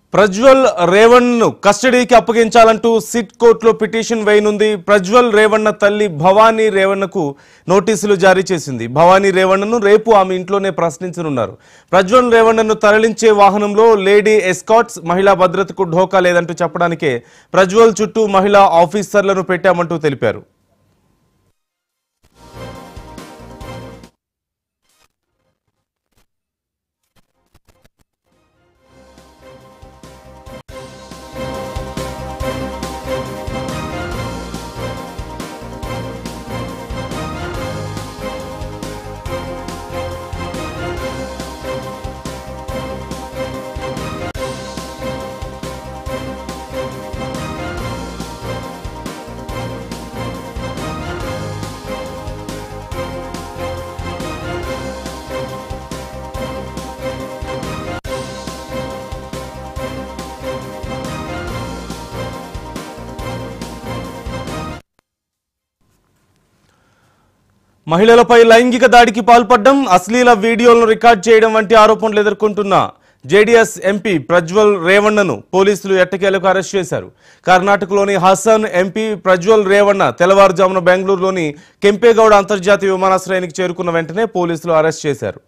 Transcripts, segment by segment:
ప్రజ్వల్ రేవణ్ ను కస్టడీకి అప్పగించాలంటూ సిట్ కోర్టులో పిటిషన్ వేయనుంది ప్రజ్వల్ రేవణ్ణ తల్లి భవానీ రేవణ్ణకు నోటీసులు జారీ చేసింది భవానీ రేవణ్ణను రేపు ఆమె ఇంట్లోనే ప్రశ్నించనున్నారు ప్రజ్వల్ రేవణ్ణను తరలించే వాహనంలో లేడీ ఎస్కాట్స్ మహిళా భద్రతకు ఢోకా లేదంటూ చెప్పడానికే ప్రజ్వల్ చుట్టూ మహిళా ఆఫీసర్లను పెట్టామంటూ తెలిపారు మహిళలపై లైంగిక దాడికి పాల్పడడం అశ్లీల వీడియోలను రికార్డ్ చేయడం వంటి ఆరోపణలు ఎదుర్కొంటున్న జేడీఎస్ ఎంపీ ప్రజ్వల్ రేవణ్ణను పోలీసులు ఎట్టకేలకు అరెస్ట్ చేశారు కర్ణాటకలోని హసన్ ఎంపీ ప్రజ్వల్ రేవణ్ణ తెల్లవారుజామున బెంగళూరులోని కెంపేగౌడ అంతర్జాతీయ విమానాశ్రయానికి చేరుకున్న వెంటనే పోలీసులు అరెస్ట్ చేశారు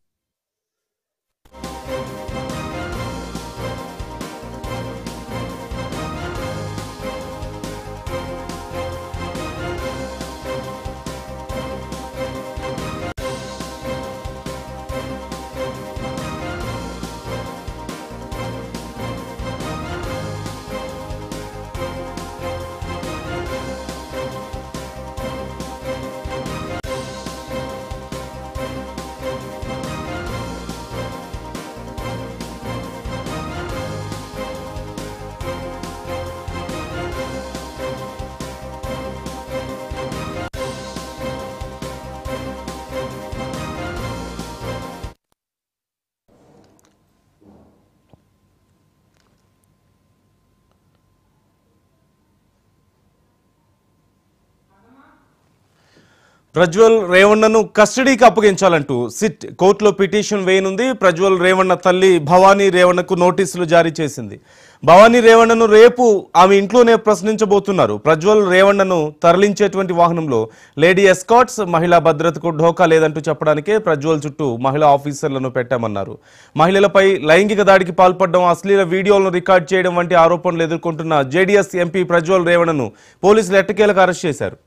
ప్రజ్వల్ రేవణ్ణను కస్టడీకి అప్పగించాలంటూ సిట్ కోర్టులో పిటిషన్ వేయనుంది ప్రజ్వల్ రేవణ్ణ తల్లి భవానీ రేవణ్ణకు నోటీసులు జారీ చేసింది భవానీ రేవణ్ణను రేపు ఆమె ఇంట్లోనే ప్రశ్నించబోతున్నారు ప్రజ్వల్ రేవణ్ణను తరలించేటువంటి వాహనంలో లేడీ ఎస్కాట్స్ మహిళా భద్రతకు ఢోకా లేదంటూ చెప్పడానికే ప్రజ్వల్ చుట్టూ మహిళా ఆఫీసర్లను పెట్టామన్నారు మహిళలపై లైంగిక దాడికి పాల్పడడం అశ్లీల వీడియోలను రికార్డ్ చేయడం వంటి ఆరోపణలు ఎదుర్కొంటున్న జేడీఎస్ ఎంపీ ప్రజ్వల్ రేవణ్ణను పోలీసులు ఎట్టకేలకు అరెస్ట్ చేశారు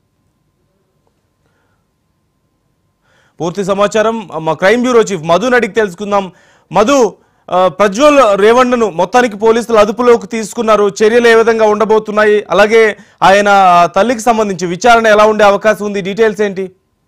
పూర్తి సమాచారం మా క్రైమ్ బ్యూరో చీఫ్ మధుని అడిగి తెలుసుకుందాం మధు ఆ, ప్రజ్వల్ రేవణ్ణను మొత్తానికి పోలీసులు అదుపులోకి తీసుకున్నారు చర్యలు ఏ విధంగా ఉండబోతున్నాయి అలాగే ఆయన తల్లికి సంబంధించి విచారణ ఎలా ఉండే అవకాశం ఉంది డీటెయిల్స్ ఏంటి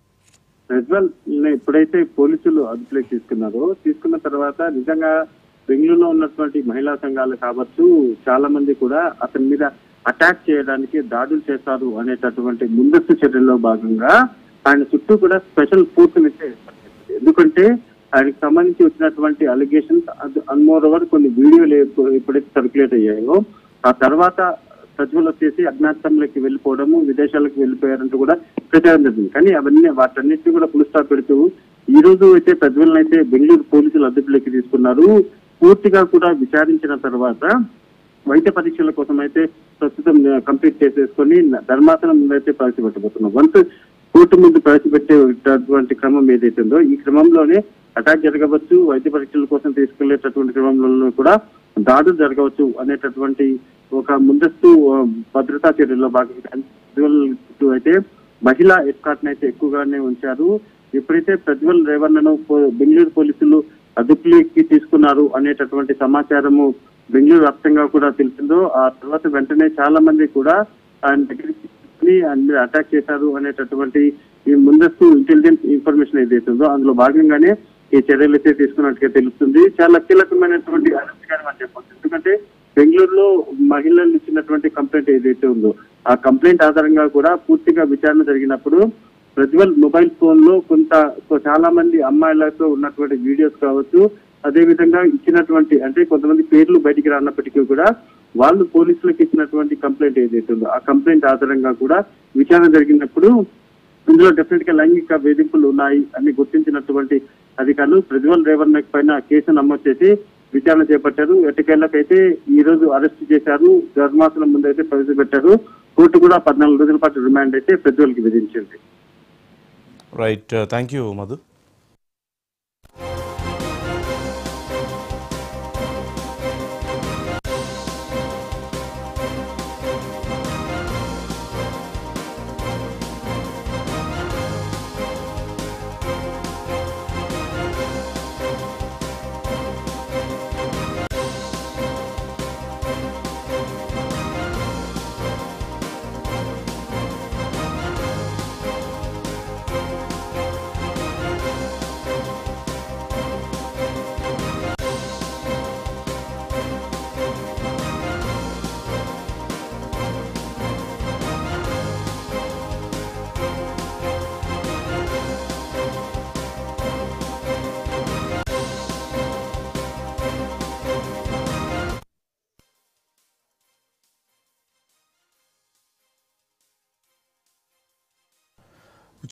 ప్రజ్వల్ ని ఎప్పుడైతే పోలీసులు అదుపులోకి తీసుకున్నారో తీసుకున్న తర్వాత నిజంగా బెంగళూరులో ఉన్నటువంటి మహిళా సంఘాలు కావచ్చు చాలా మంది కూడా అతని మీద అటాక్ చేయడానికి దాడులు చేస్తారు అనేటటువంటి ముందస్తు చర్యల్లో భాగంగా ఆయన చుట్టూ కూడా స్పెషల్ ఫోర్స్ అయితే ఏర్పాటు చేశారు. ఎందుకంటే ఆయనకు సంబంధించి వచ్చినటువంటి అలిగేషన్స్ అన్మోర్ ఓవర్ కొన్ని వీడియోలు ఎప్పు- ఎప్పుడైతే సర్క్యులేట్ అయ్యాయో ఆ తర్వాత ప్రజ్వల్ వచ్చేసి అజ్ఞాతంలోకి వెళ్ళిపోవడము విదేశాలకు వెళ్ళిపోయారంటూ కూడా ప్రచారం జరిగింది కానీ అవన్నీ వాటన్నిటిని కూడా పులి స్టాప్ పెడుతూ ఈ రోజు అయితే ప్రజ్వల్ అయితే బెంగళూరు పోలీసులు అదుపులోకి తీసుకున్నారు పూర్తిగా కూడా విచారించిన తర్వాత వైద్య పరీక్షల కోసం అయితే ప్రస్తుతం కంప్లీట్ చేసేసుకొని ధర్మాసనం ముందు అయితే ప్రవేశపెట్టబోతున్నాం వన్స్ కోర్టు ముందు ప్రవేశపెట్టేటటువంటి క్రమం ఏదైతే ఉందో ఈ క్రమంలోనే అటాక్ జరగవచ్చు వైద్య పరీక్షల కోసం తీసుకెళ్లేటటువంటి క్రమంలో కూడా దాడులు జరగవచ్చు అనేటటువంటి ఒక ముందస్తు ఆ, భద్రతా చర్యల్లో భాగంగా ప్రజ్వల్ చుట్టూ అయితే మహిళా ఎస్కాట్ అయితే ఎక్కువగానే ఉంచారు ఎప్పుడైతే ప్రజ్వల్ రేవణ్ణను పో- బెంగళూరు పోలీసులు అదుపులోకి తీసుకున్నారు అనేటటువంటి సమాచారము బెంగళూరు వ్యాప్తంగా కూడా తెలిసిందో ఆ తర్వాత వెంటనే చాలా మంది కూడా ఆయన దగ్గరికి తీసుకుని ఆయన మీద అటాక్ చేశారు అనేటటువంటి ఈ ముందస్తు ఇంటెలిజెన్స్ ఇన్ఫర్మేషన్ ఏదైతే ఉందో అందులో భాగంగానే ఈ చర్యలు అయితే తీసుకున్నట్టుగా తెలుస్తుంది చాలా కీలకమైనటువంటి అరెస్ట్ మనం చెప్పవచ్చు ఎందుకంటే బెంగళూరులో మహిళలు ఇచ్చినటువంటి కంప్లైంట్ ఏదైతే ఉందో ఆ కంప్లైంట్ ఆధారంగా కూడా పూర్తిగా విచారణ జరిగినప్పుడు ప్రజ్వల్ మొబైల్ ఫోన్ లో కొంత చాలా మంది అమ్మాయిలతో ఉన్నటువంటి వీడియోస్ కావచ్చు అదే విధంగా ఇచ్చినటువంటి అంటే కొంతమంది పేర్లు బయటికి రానప్పటికీ కూడా వాళ్ళు పోలీసులకు ఇచ్చినటువంటి కంప్లైంట్ ఏదైతే ఉందో ఆ కంప్లైంట్ ఆధారంగా కూడా విచారణ జరిగినప్పుడు ఇందులో డెఫినెట్ గా లైంగిక వేధింపులు ఉన్నాయి అని గుర్తించినటువంటి అధికారులు ప్రజ్వల్ రేవణ్ పైన కేసు నమోదు చేసి విచారణ చేపట్టారు ఎట్టకేళ్లకైతే ఈ రోజు అరెస్ట్ చేశారు ధర్మాసనం ముందు అయితే ప్రవేశపెట్టారు కోర్టు కూడా పద్నాలుగు రోజుల పాటు రిమాండ్ అయితే ప్రజ్వల్కి విధించింది రైట్ థ్యాంక్ యూ మధు